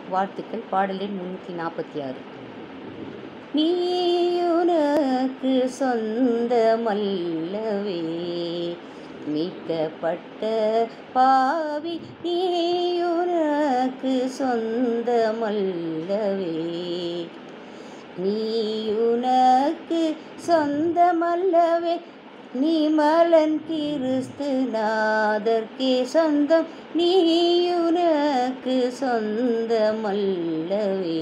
வாழ்த்துக்கள் பாடல் எண் முன்னூற்றி நாற்பத்தி ஆறு நீயுனக்கு சொந்தமல்லவே மீட்கப்பட்ட பாவி நீயுனக்கு சொந்தமல்லவே நீயுனக்கு சொந்தமல்லவே நீ மலன் கிறிஸ்து நாதர்க்கே சொந்தம் நீயுனக்கு சொந்தமல்லவே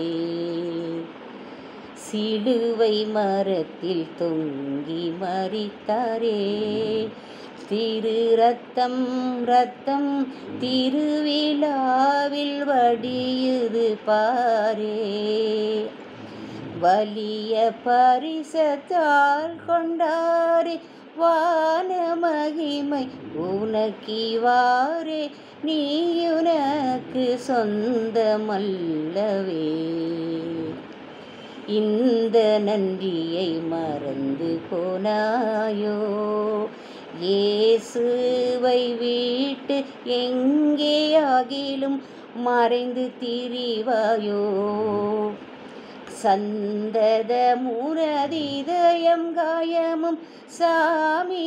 சிலுவை மரத்தில் தொங்கி மறித்தாரே திரு ரத்தம் ரத்தம் திருவிழாவில் வடியுது பாரே வலிய பரிசத்தால் கொண்டாரே வான மகிமை உனக்கிவாரே நீ உனக்கு சொந்தமல்லவே இந்த நன்றியை மறந்து போனாயோ இயேசுவை வீட்டு எங்கேயாகிலும் மறைந்து திரிவாயோ சந்தத முனதிதயம் காயமும் சாமி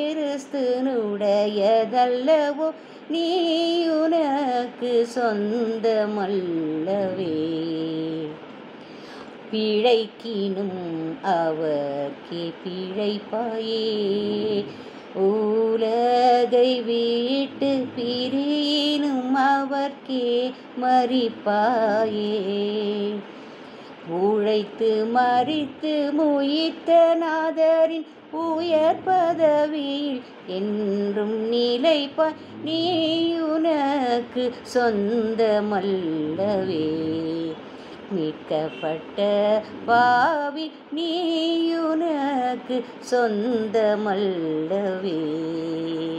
கிறிஸ்துனுடையதல்லவோ நீ உனக்கு சொந்தமல்லவே பிழைக்கினும் அவர்க்கே பிழைப்பாயே உலகை வீட்டு பிரியினும் அவர்க்கே மறிப்பாயே உழைத்து மறித்து முயித்த நாதரின் உயர் பதவியில் என்றும் நிலைப்பாய் நீ உனக்கு சொந்தமல்லவே மீட்கப்பட்ட பாவி நீ உனக்கு சொந்தமல்லவே